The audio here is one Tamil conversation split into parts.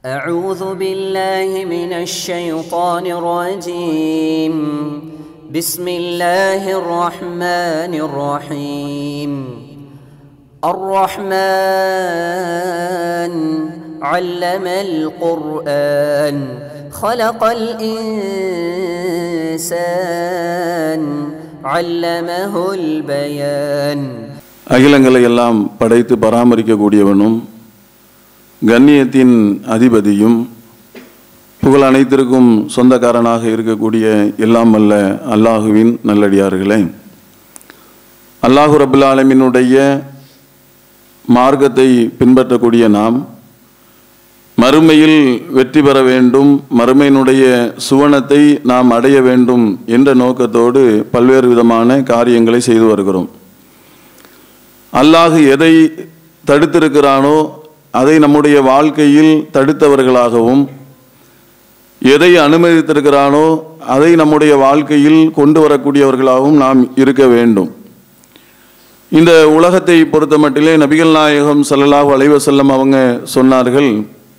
أعوذ بالله من الشيطان الرجيم بسم الله الرحمن الرحيم الرحمن علم القرآن خلق الإنسان علمه البيان அகிலங்களை எல்லாம் படைத்து பராமரிக்கக்கூடியவனும் கண்ணியத்தின் அதிபதியும் புகழ் அனைத்திற்கும் சொந்தக்காரனாக இருக்கக்கூடிய எல்லாம் அல்ல அல்லாஹுவின் நல்லடியார்களே அல்லாஹு ரபுல் ஆலமினுடைய மார்க்கத்தை பின்பற்றக்கூடிய நாம் மறுமையில் வெற்றி பெற வேண்டும் மறுமையினுடைய சுவனத்தை நாம் அடைய வேண்டும் என்ற நோக்கத்தோடு பல்வேறு விதமான காரியங்களை செய்து வருகிறோம் அல்லாஹ் எதை தடுத்திருக்கிறானோ அதை நம்முடைய வாழ்க்கையில் தடுத்தவர்களாகவும் எதை அனுமதித்திருக்கிறானோ அதை நம்முடைய வாழ்க்கையில் கொண்டு வரக்கூடியவர்களாகவும் நாம் இருக்க வேண்டும் இந்த உலகத்தை பொறுத்த மட்டிலே நபிகள் நாயகம் ஸல்லல்லாஹு அலைஹி வஸல்லம் அவங்க சொன்னார்கள்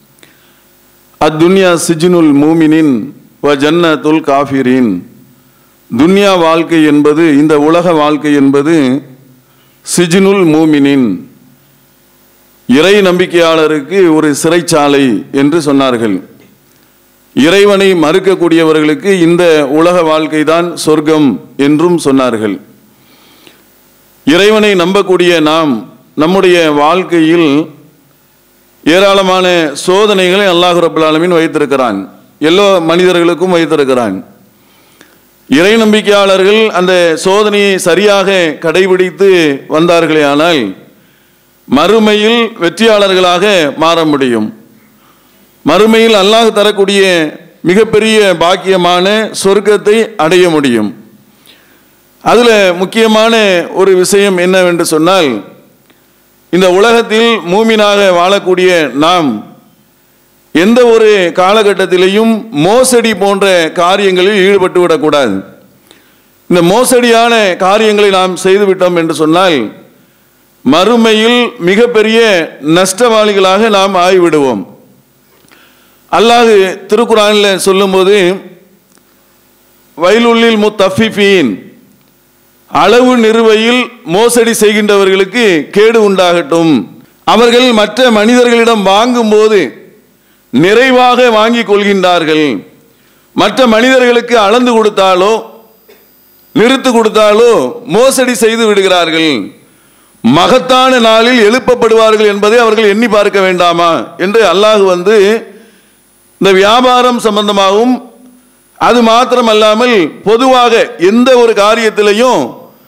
அத்துன்யா சிஜ்னுல் மூமினின் வ ஜன்னத்துல் காஃபிரின் துன்யா வாழ்க்கை என்பது இந்த உலக வாழ்க்கை என்பது சிஜ்னுல் மூமினின் இறை நம்பிக்கையாளருக்கு ஒரு சிறைச்சாலை என்று சொன்னார்கள் இறைவனை மறுக்கக்கூடியவர்களுக்கு இந்த உலக வாழ்க்கை தான் சொர்க்கம் என்றும் சொன்னார்கள் இறைவனை நம்பக்கூடிய நாம் நம்முடைய வாழ்க்கையில் ஏராளமான சோதனைகளை அல்லாஹ் ரபுல் ஆலமீன் வைத்திருக்கிறான் எல்லா மனிதர்களுக்கும் வைத்திருக்கிறான் இறை நம்பிக்கையாளர்கள் அந்த சோதனையை சரியாக கடைபிடித்து வந்தார்களே ஆனால் மறுமையில் வெற்றியாளர்களாக மாற முடியும் மறுமையில் அல்லாஹ் தரக்கூடிய மிகப்பெரிய பாக்கியமான சொர்க்கத்தை அடைய முடியும் அதில் முக்கியமான ஒரு விஷயம் என்னவென்று சொன்னால் இந்த உலகத்தில் மூமினாக வாழக்கூடிய நாம் எந்த ஒரு காலகட்டத்திலையும் மோசடி போன்ற காரியங்களில் ஈடுபட்டு விடக்கூடாது இந்த மோசடியான காரியங்களை நாம் செய்துவிட்டோம் என்று சொன்னால் மறுமையில் மிகப்பெரிய நஷ்டவாளிகளாக நாம் ஆகிவிடுவோம் அல்லாஹ் திருக்குறானில் சொல்லும்போது வயலுள்ளில் முத்தஃபிஃபீன் அளவு நிறுவையில் மோசடி செய்கின்றவர்களுக்கு கேடு உண்டாகட்டும் அவர்கள் மற்ற மனிதர்களிடம் வாங்கும்போது நிறைவாக வாங்கி கொள்கின்றார்கள் மற்ற மனிதர்களுக்கு அளந்து கொடுத்தாலோ நிறுத்து கொடுத்தாலோ மோசடி செய்து விடுகிறார்கள் மகத்தான நாளில் எழுப்பப்படுவார்கள் என்பதை அவர்கள் எண்ணி பார்க்க வேண்டாமா என்று அல்லாஹ் வந்து இந்த வியாபாரம் சம்பந்தமாகவும் அது மாத்திரமல்லாமல் பொதுவாக எந்த ஒரு காரியத்திலையும்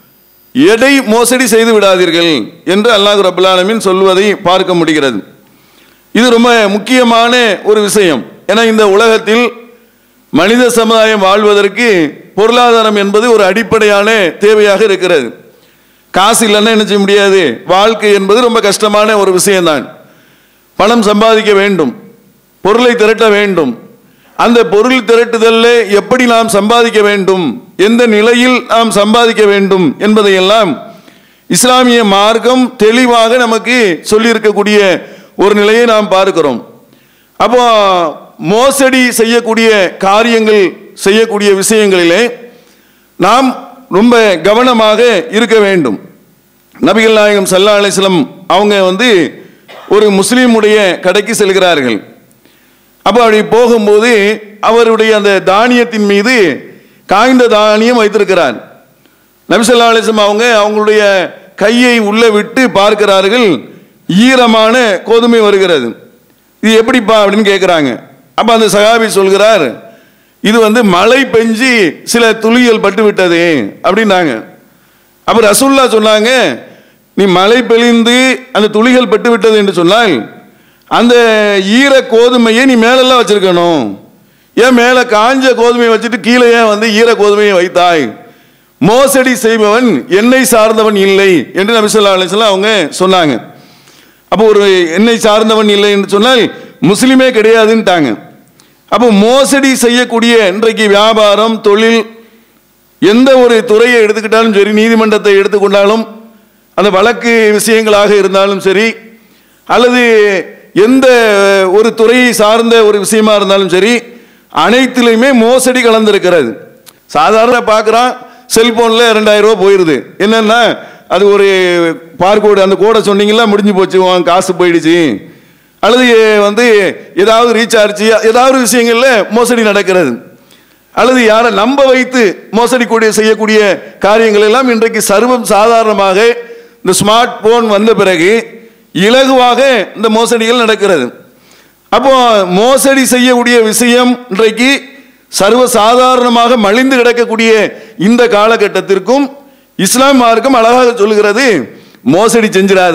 எடை மோசடி செய்து விடாதீர்கள் என்று அல்லாஹ் ரபுல்லாலமின் சொல்வதை பார்க்க முடிகிறது இது ரொம்ப முக்கியமான ஒரு விஷயம் ஏன்னா இந்த உலகத்தில் மனித சமுதாயம் வாழ்வதற்கு பொருளாதாரம் என்பது ஒரு அடிப்படையான தேவையாக இருக்கிறது காசு இல்லைன்னா என்ன செய்ய முடியாது வாழ்க்கை என்பது ரொம்ப கஷ்டமான ஒரு விஷயம்தான் பணம் சம்பாதிக்க வேண்டும் பொருளை திரட்ட வேண்டும் அந்த பொருள் திரட்டுதல்ல எப்படி நாம் சம்பாதிக்க வேண்டும் எந்த நிலையில் நாம் சம்பாதிக்க வேண்டும் என்பதையெல்லாம் இஸ்லாமிய மார்க்கம் தெளிவாக நமக்கு சொல்லியிருக்கக்கூடிய ஒரு நிலையை நாம் பார்க்கிறோம் அப்போ மோசடி செய்யக்கூடிய காரியங்கள் செய்யக்கூடிய விஷயங்களிலே நாம் ரொம்ப கவனமாக இருக்க வேண்டும் நபிகள் நாயகம் சல்லா அலிஸ்லம் அவங்க வந்து ஒரு முஸ்லீமுடைய கடைக்கு செல்கிறார்கள் அப்போ அப்படி போகும்போது அவருடைய அந்த தானியத்தின் மீது காய்ந்த தானியம் வைத்திருக்கிறார் நபிசல்லா அலிஸ்லம் அவங்க அவங்களுடைய கையை உள்ளே விட்டு பார்க்கிறார்கள் ஈரமான கோதுமை வருகிறது இது எப்படிப்பா அப்படின்னு கேட்குறாங்க அப்போ அந்த சகாபி சொல்கிறார் இது வந்து மழை பெஞ்சு சில துளிகள் பட்டு விட்டது அப்படின்னாங்க அப்போ ரசூல்லா சொன்னாங்க நீ மழை பெழிந்து அந்த துளிகள் பட்டு விட்டது என்று சொன்னால் அந்த ஈர கோதுமையை நீ மேலெல்லாம் வச்சிருக்கணும் ஏன் மேலே காஞ்ச கோதுமையை வச்சுட்டு கீழே ஏன் வந்து ஈர கோதுமையை வைத்தாய் மோசடி செய்பவன் என்னை சார்ந்தவன் இல்லை என்று நபிசல்லா அலிஸ்லாம் அவங்க சொன்னாங்க அப்போ ஒரு என்னை சார்ந்தவன் இல்லை என்று சொன்னால் முஸ்லீமே கிடையாதுன்ட்டாங்க அப்போ மோசடி செய்யக்கூடிய இன்றைக்கு வியாபாரம் தொழில் எந்த ஒரு துறையை எடுத்துக்கிட்டாலும் சரி நீதிமன்றத்தை எடுத்துக்கொண்டாலும் அந்த வழக்கு விஷயங்களாக இருந்தாலும் சரி அல்லது எந்த ஒரு துறையை சார்ந்த ஒரு விஷயமா இருந்தாலும் சரி அனைத்திலையுமே மோசடி கலந்திருக்கிறது சாதாரண பார்க்குறான் செல்போனில் ரெண்டாயிரம் ரூபா போயிடுது என்னன்னா அது ஒரு பார்கோடு அந்த கோடை சொன்னீங்களா முடிஞ்சு போச்சு உன் காசு போயிடுச்சு அல்லது வந்து ஏதாவது ரீசார்ஜ் ஏதாவது விஷயங்கள்ல மோசடி நடக்கிறது அல்லது யாரை நம்ப வைத்து மோசடி கூடிய செய்யக்கூடிய காரியங்கள் எல்லாம் இன்றைக்கு சர்வம் சாதாரணமாக இந்த ஸ்மார்ட் போன் வந்த பிறகு இலகுவாக இந்த மோசடிகள் நடக்கிறது அப்போ மோசடி செய்யக்கூடிய விஷயம் இன்றைக்கு சர்வ சாதாரணமாக மலிந்து கிடக்கக்கூடிய இந்த காலகட்டத்திற்கும் இஸ்லாம் மார்க்கம் அழகாக சொல்லுகிறது மோசடி செஞ்சிடாத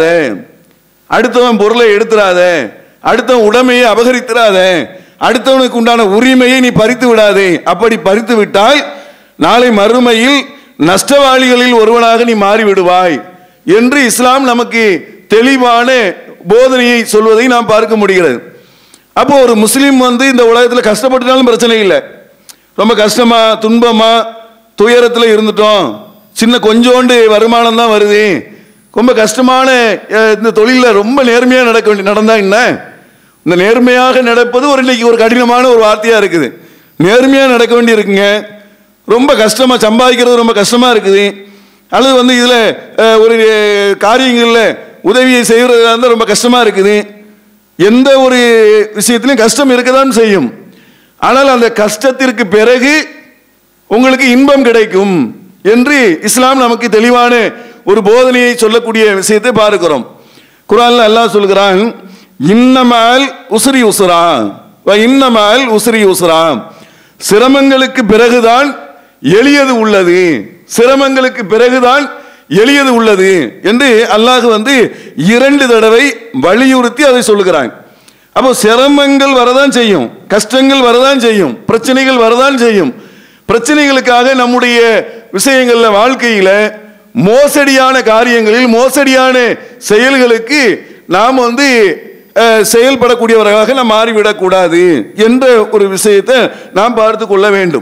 அடுத்தவன் பொருளை எடுத்துடாத அடுத்தவன் உடைமையை அபகரித்திராத அடுத்தவனுக்கு உண்டான உரிமையை நீ பறித்து விடாதே அப்படி பறித்து விட்டால் நாளை மறுமையில் நஷ்டவாளிகளில் ஒருவனாக நீ மாறி விடுவாய் என்று இஸ்லாம் நமக்கு தெளிவான போதனையை சொல்வதை நாம் பார்க்க முடிகிறது அப்போ ஒரு முஸ்லீம் வந்து இந்த உலகத்தில் கஷ்டப்பட்டுட்டாலும் பிரச்சனை இல்லை ரொம்ப கஷ்டமா துன்பமா துயரத்தில் இருந்துட்டோம் சின்ன கொஞ்சோண்டு வருமானம் தான் வருது ரொம்ப கஷ்டமான அஹ், இந்த தொழிலில் ரொம்ப நேர்மையாக நடக்க வேண்டிய நடந்தா என்ன இந்த நேர்மையாக நடப்பது ஒரு இன்னைக்கு ஒரு கடினமான ஒரு வார்த்தையாக இருக்குது நேர்மையாக நடக்க வேண்டி இருக்குங்க ரொம்ப கஷ்டமாக சம்பாதிக்கிறது ரொம்ப கஷ்டமாக இருக்குது அல்லது வந்து இதில் ஒரு காரியங்களில் உதவியை செய்கிறதா இருந்தால் ரொம்ப கஷ்டமாக இருக்குது எந்த ஒரு விஷயத்திலும் கஷ்டம் இருக்கதான் செய்யும் ஆனால் அந்த கஷ்டத்திற்கு பிறகு உங்களுக்கு இன்பம் கிடைக்கும் என்று இஸ்லாம் நமக்கு தெளிவான ஒரு போதனையை சொல்லக்கூடிய விஷயத்தை பார்க்கிறோம் குரான்ல அல்லாஹ் சொல்கிறான் இன்னமால் உசுரி உசுரா வ இன்னமால் உசுரி உசுரா சிரமங்களுக்கு பிறகுதான் எளியது உள்ளது சிரமங்களுக்கு பிறகுதான் எளியது உள்ளது என்று அல்லாஹ் வந்து இரண்டு தடவை வலியுறுத்தி அதை சொல்லுகிறான் அப்போ சிரமங்கள் வரதான் செய்யும் கஷ்டங்கள் வரதான் செய்யும் பிரச்சனைகள் வரதான் செய்யும் பிரச்சனைகளுக்காக நம்முடைய விஷயங்கள்ல வாழ்க்கையில மோசடியான காரியங்களில் மோசடியான செயல்களுக்கு நாம் வந்து அஹ், செயல்படக்கூடியவர்களாக நாம் மாறிவிடக்கூடாது என்ற ஒரு விஷயத்தை நாம் பார்த்து கொள்ள வேண்டும்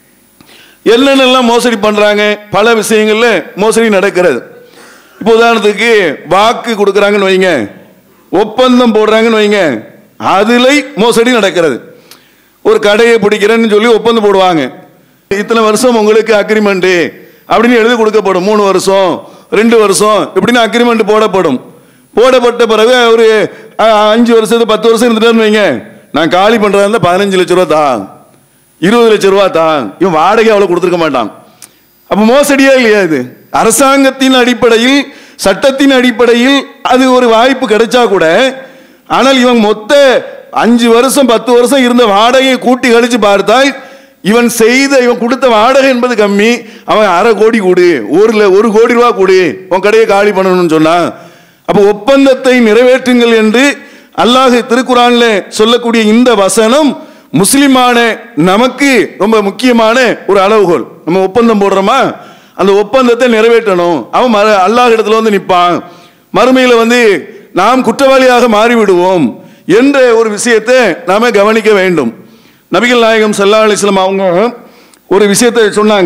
என்னென்னலாம் மோசடி பண்றாங்க பல விஷயங்கள்ல மோசடி நடக்கிறது இப்போ உதாரணத்துக்கு வாக்கு கொடுக்குறாங்கன்னு வைங்க ஒப்பந்தம் போடுறாங்கன்னு வைங்க அதுல மோசடி நடக்கிறது ஒரு கடையை பிடிக்கிறேன்னு சொல்லி ஒப்பந்தம் போடுவாங்க இத்தனை வருஷம் உங்களுக்கு அக்ரிமெண்ட் அப்படின்னு எழுதி கொடுக்கப்படும் மூணு வருஷம் ரெண்டு வருஷம் இப்படின்னு அக்ரிமெண்ட் போடப்படும் போடப்பட்ட பிறகு ஒரு அஹ், அஞ்சு வருஷத்து பத்து வருஷம் இருந்துட்டாருன்னு வைங்க நான் காலி பண்றதா இருந்தா பதினஞ்சு லட்ச ரூபா தான் இருபது லட்ச ரூபா தான் இவன் வாடகை அவ்வளவு கொடுத்துருக்க மாட்டான் அப்ப மோசடியா இல்லையா இது அரசாங்கத்தின் அடிப்படையில் சட்டத்தின் அடிப்படையில் அது ஒரு வாய்ப்பு கிடைச்சா கூட ஆனால் இவன் மொத்த அஞ்சு வருஷம் பத்து வருஷம் இருந்த வாடகையை கூட்டி கழிச்சு பார்த்தால் இவன் செய்த இவன் கொடுத்த வாடகை என்பது கம்மி அவன் அரை கோடி கொடு ஒரு ல- ஒரு கோடி ரூபா கொடு உன் கடையை காலி பண்ணணும்னு சொன்னான் அப்ப ஒப்பந்தத்தை நிறைவேற்றுங்கள் என்று அல்லாஹ் திருக்குறான்ல சொல்லக்கூடிய இந்த வசனம் முஸ்லிமான நமக்கு ரொம்ப முக்கியமான ஒரு அளவுகோல் நம்ம ஒப்பந்தம் போடுறோமா அந்த ஒப்பந்தத்தை நிறைவேற்றணும் அவன் மறு அல்லாஹ் இடத்துல வந்து நிற்பான் மறுமையில் வந்து நாம் குற்றவாளியாக மாறிவிடுவோம் என்ற ஒரு விஷயத்தை நாம கவனிக்க வேண்டும் நபிகள் நாயகம் ஸல்லல்லாஹு அலைஹி வஸல்லம் அவங்க ஒரு விஷயத்தை சொன்னாங்க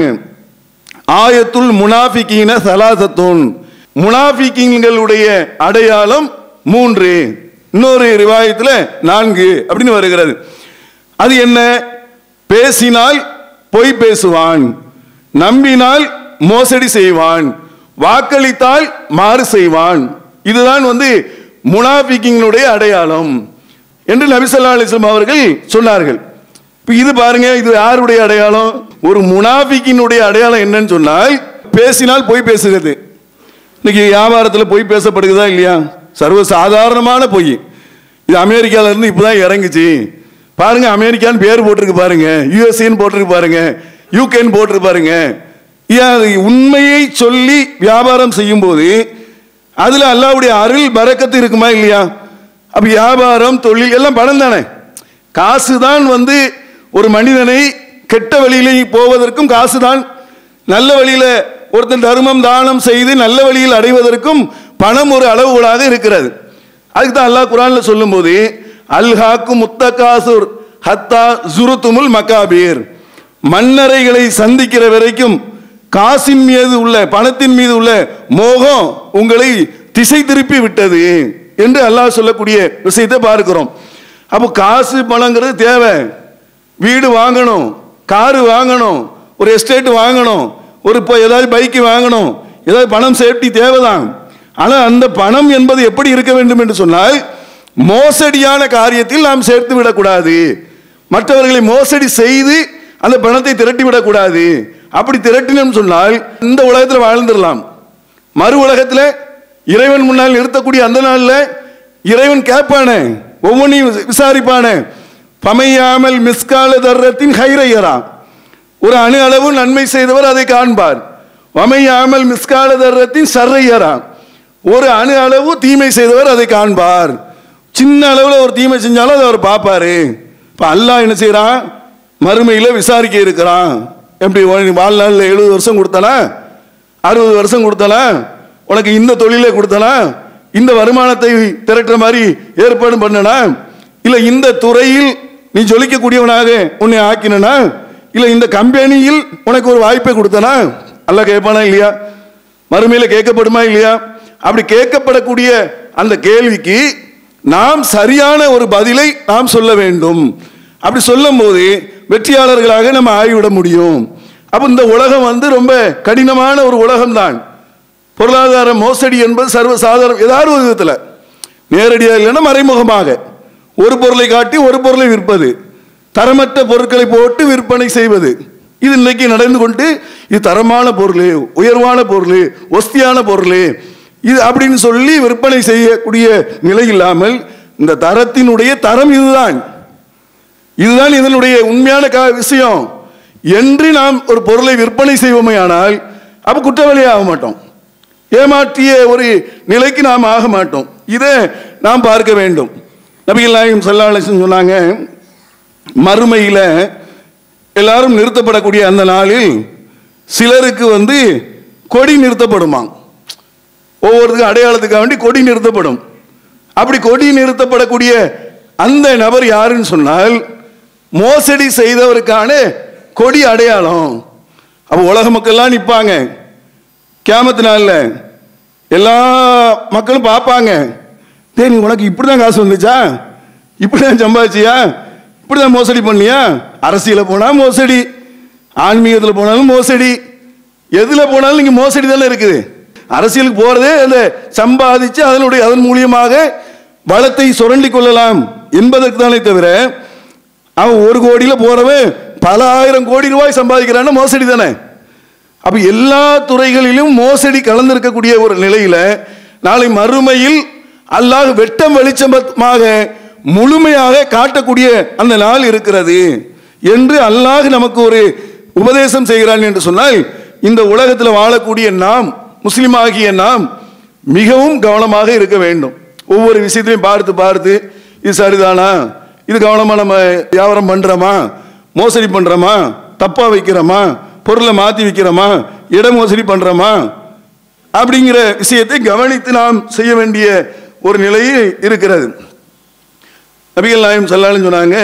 ஆயத்துல் முனாஃபிகீன சலாசத்துன் முனாஃபிகீன்களுடைய அடையாளம் மூன்று இன்னொரு ரிவாயத்தில் நான்கு அப்படின்னு வருகிறது அது என்ன பேசினால் பொய் பேசுவான் நம்பினால் மோசடி செய்வான் வாக்களித்தால் மாறு செய்வான் இதுதான் வந்து முனாஃபிக்கிங்களுடைய அடையாளம் என்று நபிசல்லா அலிஸ்லாம் அவர்கள் சொன்னார்கள் இப்ப இது பாருங்க இது யாருடைய அடையாளம் ஒரு முனாஃபிக்கினுடைய அடையாளம் என்னன்னு சொன்னால் பேசினால் பொய் பேசுகிறது இன்னைக்கு வியாபாரத்தில் பொய் பேசப்படுகிறதா இல்லையா சர்வ சாதாரணமான பொய் இது அமெரிக்கால இருந்து இப்பதான் இறங்குச்சு பாருங்க அமெரிக்கான்னு பேர் போட்டிருக்கு பாருங்க யூஎஸ்ஏன்னு போட்டிருக்கு பாருங்க யூகேன்னு போட்டிருக்கு பாருங்க ஏன் அது உண்மையை சொல்லி வியாபாரம் செய்யும் போது அதுல அல்லாவுடைய அருள் பறக்கத்து இருக்குமா இல்லையா அப்ப வியாபாரம் தொழில் எல்லாம் பணம் தானே காசு தான் வந்து ஒரு மனிதனை கெட்ட வழியிலே போவதற்கும் காசு தான் நல்ல வழியில ஒருத்தன் தர்மம் தானம் செய்து நல்ல வழியில் அடைவதற்கும் பணம் ஒரு அளவுகோலாக இருக்கிறது அதுக்கு தான் அல்லாஹ் குரான்ல சொல்லும்போது அல்ஹாக்கு முத்தகாசுர் ஹத்தா ஜுருத்துமுல் மகாபீர் மன்னரைகளை சந்திக்கிற வரைக்கும் காசின் மீது உள்ள பணத்தின் மீது உள்ள மோகம் உங்களை திசை திருப்பி விட்டது என்று அல்லாஹ் சொல்லக்கூடிய விஷயத்தை பார்க்கிறோம் அப்போ காசு பணங்கிறது தேவை வீடு வாங்கணும் காரு வாங்கணும் ஒரு எஸ்டேட் வாங்கணும் ஒரு இப்போ ஏதாவது பைக்கு வாங்கணும் ஏதாவது பணம் சேஃப்டி தேவைதான் ஆனால் அந்த பணம் என்பது எப்படி இருக்க வேண்டும் என்று சொன்னால் மோசடியான காரியத்தில் நாம் சேர்த்து விடக்கூடாது மற்றவர்களை மோசடி செய்து அந்த பணத்தை திரட்டி விடக்கூடாது அப்படி திரட்டினோம் சொன்னால் இந்த உலகத்தில் வாழ்ந்துடலாம் மறு உலகத்தில் இறைவன் முன்னால் நிறுத்தக்கூடிய அந்த நாளில் இறைவன் கேட்பானே ஒவ்வொன்றையும் விசாரிப்பானே பமையாமல் மிஸ்கால தர்றத்தின் ஹைரையரா ஒரு அணு அளவு நன்மை செய்தவர் அதை காண்பார் வமையாமல் மிஸ்கால தர்றத்தின் சர்ரையரா ஒரு அணு அளவு தீமை செய்தவர் அதை காண்பார் சின்ன அளவில் ஒரு தீமை செஞ்சாலும் அதை அவர் பார்ப்பாரு இப்போ அல்லாஹ் என்ன செய்கிறான் மறுமையில் விசாரிக்க இருக்கிறான் எப்படி உனக்கு வாழ்நாளில் எழுபது வருஷம் கொடுத்தனா அறுபது வருஷம் கொடுத்தனா உனக்கு இந்த தொழிலை கொடுத்தனா இந்த வருமானத்தை திரட்டுற மாதிரி ஏற்பாடு பண்ணனா இல்லை இந்த துறையில் நீ ஜொலிக்கக்கூடியவனாக உன்னை ஆக்கினா இல்லை இந்த கம்பெனியில் உனக்கு ஒரு வாய்ப்பை கொடுத்தனா அல்ல கேட்பானா இல்லையா மறுமையில் கேட்கப்படுமா இல்லையா அப்படி கேட்கப்படக்கூடிய அந்த கேள்விக்கு நாம் சரியான ஒரு பதிலை நாம் சொல்ல வேண்டும் அப்படி சொல்லும் போது வெற்றியாளர்களாக நம்ம ஆகிவிட முடியும் அப்போ இந்த உலகம் வந்து ரொம்ப கடினமான ஒரு உலகம்தான் பொருளாதார மோசடி என்பது சர்வசாதாரணம் ஏதாவது ஒரு விதத்தில் நேரடியாக இல்லைன்னா மறைமுகமாக ஒரு பொருளை காட்டி ஒரு பொருளை விற்பது தரமற்ற பொருட்களை போட்டு விற்பனை செய்வது இது இன்னைக்கு நடந்து கொண்டு இது தரமான பொருள் உயர்வான பொருள் ஒஸ்தியான பொருள் இது அப்படின்னு சொல்லி விற்பனை செய்யக்கூடிய நிலை இல்லாமல் இந்த தரத்தினுடைய தரம் இதுதான் இதுதான் இதனுடைய உண்மையான கா- விஷயம் என்று நாம் ஒரு பொருளை விற்பனை செய்வோமே ஆனால் அப்ப குற்றவாளி ஆக மாட்டோம் ஏமாற்றிய ஒரு நிலைக்கு நாம் ஆக மாட்டோம் இதை நாம் பார்க்க வேண்டும் நபிகள் நாயகம் சல்லாஹம் சொன்னாங்க மறுமையில் எல்லாரும் நிறுத்தப்படக்கூடிய அந்த நாளில் சிலருக்கு வந்து கொடி நிறுத்தப்படுமா ஒவ்வொருத்துக்கும் அடையாளத்துக்காக வேண்டி கொடி நிறுத்தப்படும் அப்படி கொடி நிறுத்தப்படக்கூடிய அந்த நபர் யாருன்னு சொன்னால் மோசடி செய்தவருக்கான கொடி அடையாளம் அப்போ உலக மக்கள்லாம் நிற்பாங்க கேமத்து நாளில் எல்லா மக்களும் பார்ப்பாங்க டேய் நீ உனக்கு இப்படி தான் காசு வந்துச்சா இப்படி தான் சம்பாதிச்சியா இப்படி தான் மோசடி பண்ணியா அரசியலில் போனால் மோசடி ஆன்மீகத்தில் போனாலும் மோசடி எதில் போனாலும் நீங்கள் மோசடி தானே இருக்குது அரசியலுக்கு போகிறதே அந்த சம்பாதிச்சு அதனுடைய அதன் மூலியமாக வளத்தை சுரண்டி கொள்ளலாம் என்பதற்கு தானே தவிர அவன் ஒரு கோடியில் போகிறவன் பல ஆயிரம் கோடி ரூபாய் சம்பாதிக்கிறான்னா மோசடி தானே அப்ப எல்லா துறைகளிலும் மோசடி கலந்திருக்கக்கூடிய ஒரு நிலையில நாளை மறுமையில் அல்லாஹ் வெட்டம் வெளிச்சமாக முழுமையாக காட்டக்கூடிய அந்த நாள் இருக்கிறது என்று அல்லாஹ் நமக்கு ஒரு உபதேசம் செய்கிறான் என்று சொன்னால் இந்த உலகத்தில் வாழக்கூடிய நாம் முஸ்லிமாகிய நாம் மிகவும் கவனமாக இருக்க வேண்டும் ஒவ்வொரு விஷயத்தையும் பார்த்து பார்த்து இது சரிதானா இது கவனமா நம்ம வியாபாரம் பண்றோமா மோசடி பண்றோமா தப்பா வைக்கிறோமா பொருளை மாத்தி வைக்கிறோமா இட மோசடி பண்றோமா அப்படிங்கிற விஷயத்தை கவனித்து நாம் செய்ய வேண்டிய ஒரு நிலையில் இருக்கிறது நபிகள் நாயம் சொல்லாலும் சொன்னாங்க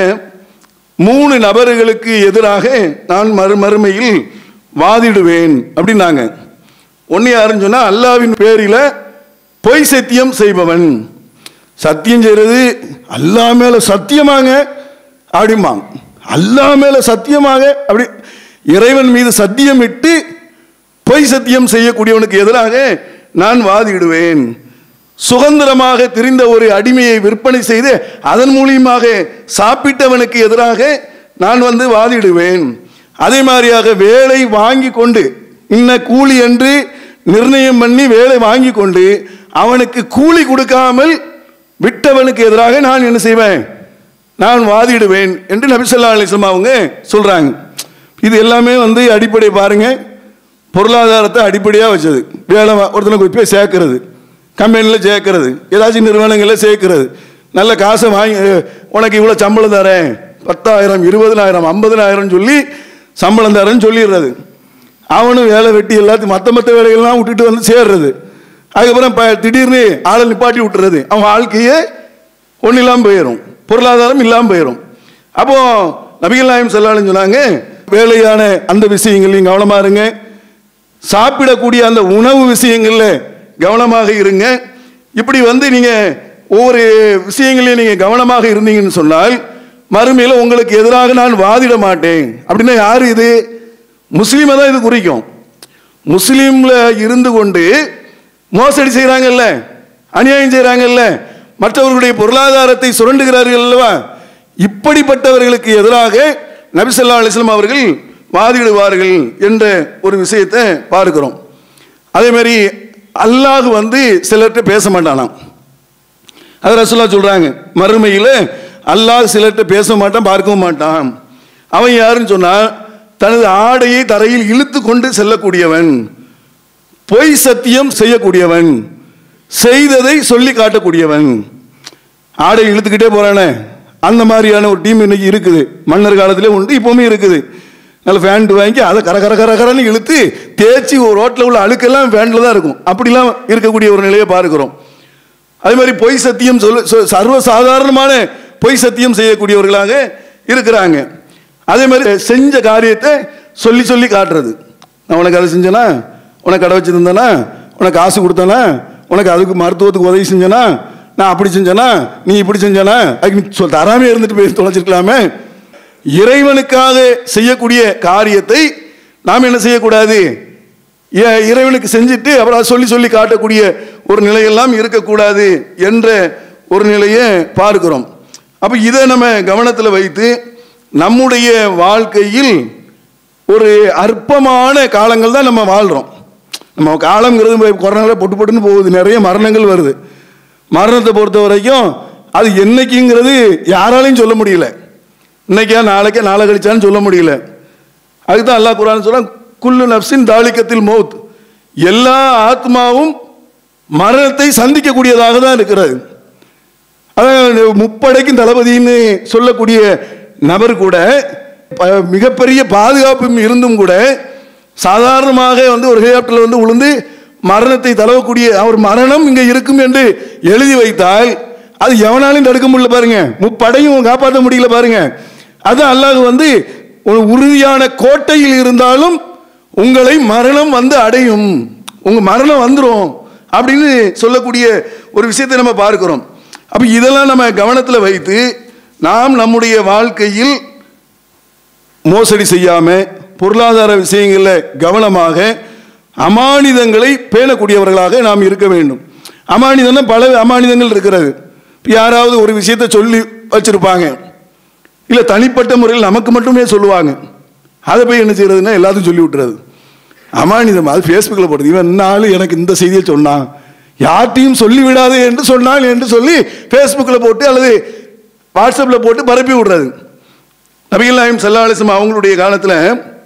மூணு நபர்களுக்கு எதிராக நான் மறு மறுமையில் வாதிடுவேன் அப்படின்னாங்க ஒன்று யாருன்னு சொன்னால் அல்லாவின் பேரில் பொய் சத்தியம் செய்பவன் சத்தியம் செய்கிறது அல்லா மேல சத்தியமாங்க அப்படிம்பாங்க அல்லா மேல சத்தியமாக அப்படி இறைவன் மீது சத்தியம் இட்டு பொய் சத்தியம் செய்யக்கூடியவனுக்கு எதிராக நான் வாதிடுவேன் சுதந்திரமாக திரிந்த ஒரு அடிமையை விற்பனை செய்து அதன் மூலியமாக சாப்பிட்டவனுக்கு எதிராக நான் வந்து வாதிடுவேன் அதே மாதிரியாக வேலை வாங்கி கொண்டு இன்ன கூலி என்று நிர்ணயம் பண்ணி வேலை வாங்கி கொண்டு அவனுக்கு கூலி கொடுக்காமல் விட்டவனுக்கு எதிராக நான் என்ன செய்வேன் நான் வாதிடுவேன் என்று நபிசல்லா அலிஸ்லாம் அவங்க சொல்றாங்க இது எல்லாமே வந்து அடிப்படை பாருங்க பொருளாதாரத்தை அடிப்படையாக வச்சது வேலை வா- ஒருத்தனுக்கு போய் சேர்க்கறது கம்பெனியில் சேர்க்கறது ஏதாச்சும் நிறுவனங்களில் சேர்க்கறது நல்ல காசை வாங்கி அஹ், உனக்கு இவ்வளோ சம்பளம் தரேன் பத்தாயிரம் இருபதனாயிரம் ஐம்பதனாயிரம் சொல்லி சம்பளம் தரேன்னு சொல்லிடுறது அவனும் வேலை வெட்டி எல்லாத்தையும் மற்ற மற்ற வேலைகள்லாம் விட்டுட்டு வந்து சேர்றது அதுக்கப்புறம் ப- திடீர்னு ஆளை நிப்பாட்டி விட்டுறது அவன் வாழ்க்கையே ஒன்றும் இல்லாமல் போயிடும் பொருளாதாரம் இல்லாமல் போயிடும் அப்போ நபிகள் நாயம் செல்லாலும் சொன்னாங்க வேலையான அந்த விஷயங்களையும் கவனமா இருங்க சாப்பிடக்கூடிய அந்த உணவு விஷயங்கள்ல கவனமாக இருங்க இப்படி வந்து நீங்க ஒவ்வொரு விஷயங்களையும் நீங்க கவனமாக இருந்தீங்கன்னு சொன்னால் மறுமையில் உங்களுக்கு எதிராக நான் வாதிட மாட்டேன் அப்படின்னா யாரு இது முஸ்லீமை தான் இது குறிக்கும் முஸ்லீம்ல இருந்து கொண்டு மோசடி செய்றாங்கல்ல அநியாயம் செய்றாங்கல்ல மற்றவர்களுடைய பொருளாதாரத்தை சுரண்டுகிறார்கள் அல்லவா இப்படிப்பட்டவர்களுக்கு எதிராக நபிசல்லா அலிஸ்லாம் அவர்கள் வாதிடுவார்கள் என்ற ஒரு விஷயத்தை பார்க்கிறோம் அதே மாதிரி அல்லாஹ் வந்து சிலர்கிட்ட பேச மாட்டானாம் அது ரசூல்லா சொல்றாங்க மறுமையில் அல்லாஹ் சிலர்கிட்ட பேச மாட்டான் பார்க்கவும் மாட்டான் அவன் யாருன்னு சொன்னா தனது ஆடையை தரையில் இழுத்து கொண்டு செல்லக்கூடியவன் பொய் சத்தியம் செய்யக்கூடியவன் செய்ததை சொல்லி காட்டக்கூடியவன் ஆடை இழுத்துக்கிட்டே போறானே அந்த மாதிரியான ஒரு டீம் இன்னைக்கு இருக்குது மன்னர் காலத்திலே உண்டு இப்பவுமே இருக்குது நல்ல ஃபேண்ட் வாங்கி அதை கர கர கர கரன்னு இழுத்து தேய்ச்சி ஒரு ரோட்டில் உள்ள அழுக்கெல்லாம் ஃபேண்டில் தான் இருக்கும் அப்படிலாம் இருக்கக்கூடிய ஒரு நிலையை பார்க்கிறோம் அதே மாதிரி பொய் சத்தியம் சொல்ல சொ- சர்வ சாதாரணமான பொய் சத்தியம் செய்யக்கூடியவர்களாக இருக்கிறாங்க அதே மாதிரி செஞ்ச காரியத்தை சொல்லி சொல்லி காட்டுறது நான் உனக்கு அதை செஞ்சேனா உனக்கு கடை வச்சிருந்தேனா உனக்கு காசு கொடுத்தேனா உனக்கு அதுக்கு மருத்துவத்துக்கு உதவி செஞ்சேனா நான் அப்படி செஞ்சேனா நீ இப்படி செஞ்சேனா அதுக்கு நீ சொல் தராமே இருந்துட்டு போய் தொலைச்சிருக்கலாமே இறைவனுக்காக செய்யக்கூடிய காரியத்தை நாம் என்ன செய்யக்கூடாது ஏ- இறைவனுக்கு செஞ்சுட்டு அப்புறம் அதை சொல்லி சொல்லி காட்டக்கூடிய ஒரு நிலையெல்லாம் இருக்கக்கூடாது என்ற ஒரு நிலையை பார்க்கிறோம் அப்போ இதை நம்ம கவனத்தில் வைத்து நம்முடைய வாழ்க்கையில் ஒரு அற்பமான காலங்கள் தான் நம்ம வாழ்கிறோம் நம்ம காலங்கிறது இப்ப கொரோனாவில் பொட்டு பொட்டுன்னு போகுது நிறைய மரணங்கள் வருது மரணத்தை பொறுத்த வரைக்கும் அது என்னைக்குங்கிறது யாராலையும் சொல்ல முடியல இன்னைக்கா நாளைக்கா நாளை கழிச்சான்னு சொல்ல முடியல அதுக்கு தான் அல்லாஹ் குரான் சொல்ல குல்லு நப்சின் தாலிக்கத்தில் மௌத் எல்லா ஆத்மாவும் மரணத்தை சந்திக்கக்கூடியதாக தான் இருக்கிறது அதான் முப்படைக்கும் தளபதின்னு சொல்லக்கூடிய நபர் கூட ப- மிகப்பெரிய பாதுகாப்பு இருந்தும் கூட சாதாரணமாக வந்து ஒரு ஹெலிகாப்டர்ல வந்து விழுந்து மரணத்தை தளவக்கூடிய அவர் மரணம் இங்க இருக்கும் என்று எழுதி வைத்தால் அது எவனாலையும் தடுக்க முடியல பாருங்க முப்படையும் காப்பாற்ற முடியல பாருங்க அதான் அல்லாஹ் வந்து ஒரு உறுதியான கோட்டையில் இருந்தாலும் உங்களை மரணம் வந்து அடையும் உங்க மரணம் வந்துரும் அப்படின்னு சொல்லக்கூடிய ஒரு விஷயத்தை நம்ம பார்க்கிறோம் அப்ப இதெல்லாம் நம்ம கவனத்தில் வைத்து நாம் நம்முடைய வாழ்க்கையில் மோசடி செய்யாம பொருளாதார விஷயங்களில் கவனமாக அமானிதங்களை பேணக்கூடியவர்களாக நாம் இருக்க வேண்டும் அமானிதம்னா பல அமானிதங்கள் இருக்கிறது இப்ப யாராவது ஒரு விஷயத்தை சொல்லி வச்சிருப்பாங்க இல்ல தனிப்பட்ட முறையில் நமக்கு மட்டுமே சொல்லுவாங்க அதை போய் என்ன செய்யறதுன்னா எல்லாத்தையும் சொல்லி விட்டுறது அமானிதம் அது ஃபேஸ்புக்கில் போடுறது இவன் நாள் எனக்கு இந்த செய்தியை சொன்னான் யார்ட்டையும் சொல்லி விடாதே என்று சொன்னான் என்று சொல்லி ஃபேஸ்புக்கில் போட்டு அல்லது வாட்ஸ்அப்பில் போட்டு பரப்பி விடுறது நபிகள் நாயம் சல்லா அலிஸ்லாம் அவங்களுடைய காலத்தில்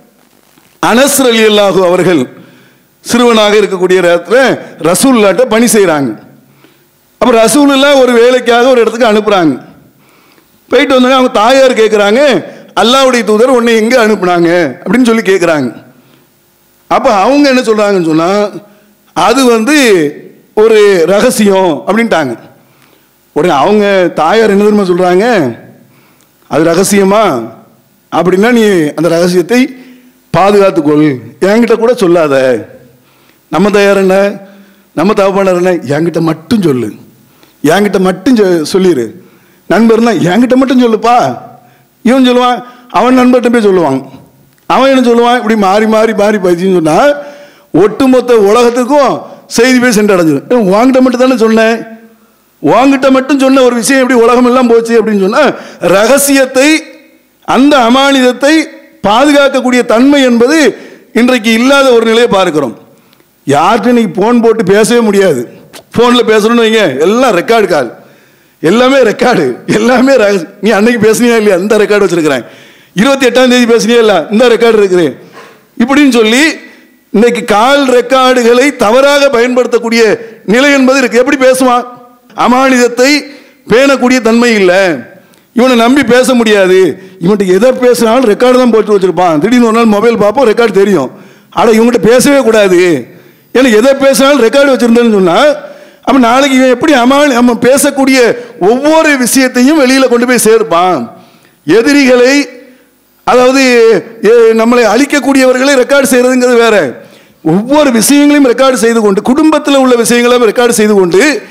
அனஸ் அலி அல்லாஹு அவர்கள் சிறுவனாக இருக்கக்கூடிய நேரத்தில் ரசூல்லாட்ட பணி செய்கிறாங்க அப்போ ரசூலுல்லா ஒரு வேலைக்காக ஒரு இடத்துக்கு அனுப்புகிறாங்க போயிட்டு வந்தோடனே அவங்க தாயார் கேட்குறாங்க அல்லாவுடைய தூதர் உன்னை எங்கே அனுப்புனாங்க அப்படின்னு சொல்லி கேட்குறாங்க அப்போ அவங்க என்ன சொல்கிறாங்கன்னு சொன்னால் அது வந்து ஒரு ரகசியம் அப்படின்ட்டாங்க உடனே அவங்க தாயார் என்ன தெரியுமா சொல்கிறாங்க அது ரகசியமா அப்படின்னா நீ அந்த ரகசியத்தை பாதுகாத்துக்கொள் என்கிட்ட கூட சொல்லாத நம்ம தயார் என்ன நம்ம தகப்பாளர் என்ன என்கிட்ட மட்டும் சொல்லு என்கிட்ட மட்டும் சொ- சொல்லிடு நண்பர்னா என்கிட்ட மட்டும் சொல்லுப்பா இவன் சொல்லுவான் அவன் நண்பர்கிட்ட போய் சொல்லுவான் அவன் என்ன சொல்லுவான் இப்படி மாறி மாறி மாறி போயிடுச்சுன்னு சொன்னா ஒட்டுமொத்த உலகத்துக்கும் செய்தி போய் சென்றடைஞ்சிடும் வாங்கிட்ட மட்டும் தானே சொன்னேன் வாங்கிட்ட மட்டும் சொன்ன ஒரு விஷயம் எப்படி உலகம் எல்லாம் போச்சு அப்படின்னு சொன்னா ரகசியத்தை அந்த அமானிதத்தை பாதுகாக்கக்கூடிய தன்மை என்பது இன்றைக்கு இல்லாத ஒரு நிலையை பார்க்கிறோம் யார்கிட்ட இன்னைக்கு ஃபோன் போட்டு பேசவே முடியாது ஃபோனில் பேசணும்னு வைங்க எல்லாம் ரெக்கார்டு கால் எல்லாமே ரெக்கார்டு எல்லாமே ரகசி- நீ அன்னைக்கு பேசுனியா இல்லையா இந்த ரெக்கார்டு வச்சிருக்கிறேன் இருபத்தி எட்டாம் தேதி பேசுனியா இல்ல இந்த ரெக்கார்டு இருக்குது இப்படின்னு சொல்லி இன்னைக்கு கால் ரெக்கார்டுகளை தவறாக பயன்படுத்தக்கூடிய நிலை என்பது இருக்கு எப்படி பேசுவான் அமானிதத்தை பேணக்கூடிய தன்மை இல்லை இவனை நம்பி பேச முடியாது இவன்கிட்ட எதை பேசினாலும் ரெக்கார்டு தான் போட்டு வச்சிருப்பான் திடீர்னு ஒரு நாள் மொபைல் பார்ப்போம் ரெக்கார்டு தெரியும் ஆனா இவங்ககிட்ட பேசவே கூடாது ஏன்னா எதை பேசினாலும் ரெக்கார்டு வச்சிருந்தேன்னு சொன்னா அப்ப நாளைக்கு இவன் எப்படி அமானி நம்ம பேசக்கூடிய ஒவ்வொரு விஷயத்தையும் வெளியில கொண்டு போய் சேர்ப்பான் எதிரிகளை அதாவது எ- நம்மளை அழிக்கக்கூடியவர்களை ரெக்கார்டு செய்யறதுங்கிறது வேற ஒவ்வொரு விஷயங்களையும் ரெக்கார்டு செய்து கொண்டு குடும்பத்தில் உள்ள விஷயங்களையும் ரெக்கார்டு செய்து கொண்டு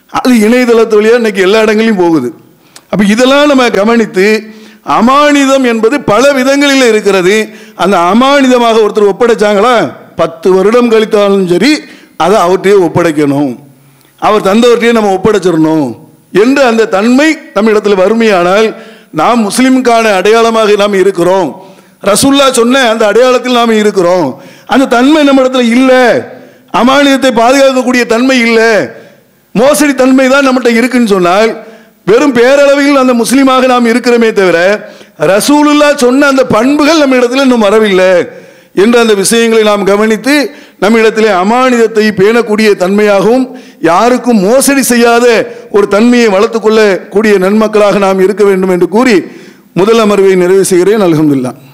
அது இணையதளத்து வழியாக இன்னைக்கு எல்லா இடங்களையும் போகுது அப்போ இதெல்லாம் நம்ம கவனித்து அமானிதம் என்பது பல விதங்களில் இருக்கிறது அந்த அமானிதமாக ஒருத்தர் ஒப்படைச்சாங்களா பத்து வருடம் கழித்தாலும் சரி அதை அவர்கிட்டயே ஒப்படைக்கணும் அவர் தந்தவர்கிட்டயே நம்ம ஒப்படைச்சிடணும் என்று அந்த தன்மை நம்ம இடத்துல வறுமையானால் நாம் முஸ்லிமுக்கான அடையாளமாக நாம் இருக்கிறோம் ரசுல்லா சொன்ன அந்த அடையாளத்தில் நாம் இருக்கிறோம் அந்த தன்மை நம்ம இடத்துல இல்லை அமானியத்தை பாதுகாக்கக்கூடிய தன்மை இல்லை மோசடி தன்மை தான் நம்மகிட்ட இருக்குன்னு சொன்னால் வெறும் பேரளவில் அந்த முஸ்லீமாக நாம் இருக்கிறோமே தவிர ரசூலுல்லா சொன்ன அந்த பண்புகள் நம்ம இடத்துல இன்னும் வரவில்லை என்ற அந்த விஷயங்களை நாம் கவனித்து நம்ம இடத்திலே அமானிதத்தை பேணக்கூடிய தன்மையாகவும் யாருக்கும் மோசடி செய்யாத ஒரு தன்மையை வளர்த்துக் கொள்ளக்கூடிய நன்மக்களாக நாம் இருக்க வேண்டும் என்று கூறி முதல் அமர்வை நிறைவு செய்கிறேன் அல்ஹம்துலில்லாஹ்